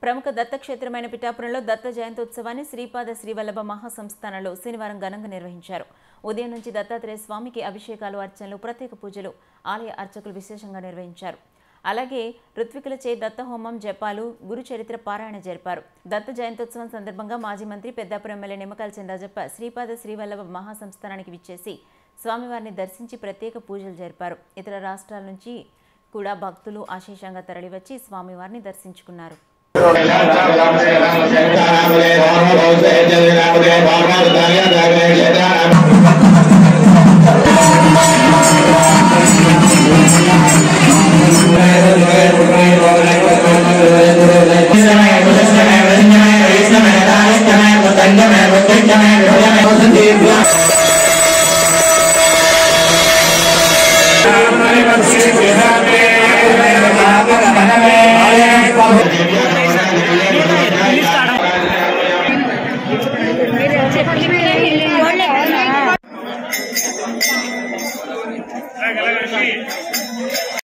ప్రముఖ దత్తక్షేత్రమైన పిఠాపురంలో దత్త జయంతోత్సవాన్ని శ్రీపాద శ్రీవల్లభ మహాసంస్థానంలో శనివారం ఘనంగా నిర్వహించారు ఉదయం నుంచి దత్తాత్రేయ స్వామికి అభిషేకాలు అర్చనలు ప్రత్యేక పూజలు ఆలయ అర్చకులు విశేషంగా నిర్వహించారు అలాగే ఋత్వికులచే దత్త హోమం జపాలు గురు చరిత్ర పారాయణ జరిపారు దత్త జయంతోత్సవం సందర్భంగా మాజీ మంత్రి పెద్దాపురం ఎమ్మెల్యే నిమ్మకాయల చంద్రజప్ప శ్రీపాద శ్రీవల్లభ మహాసంస్థానానికి విచ్చేసి స్వామివారిని దర్శించి ప్రత్యేక పూజలు జరిపారు ఇతర రాష్ట్రాల నుంచి కూడా భక్తులు అశేషంగా తరలివచ్చి స్వామివారిని దర్శించుకున్నారు ಒಳ್ಳೆ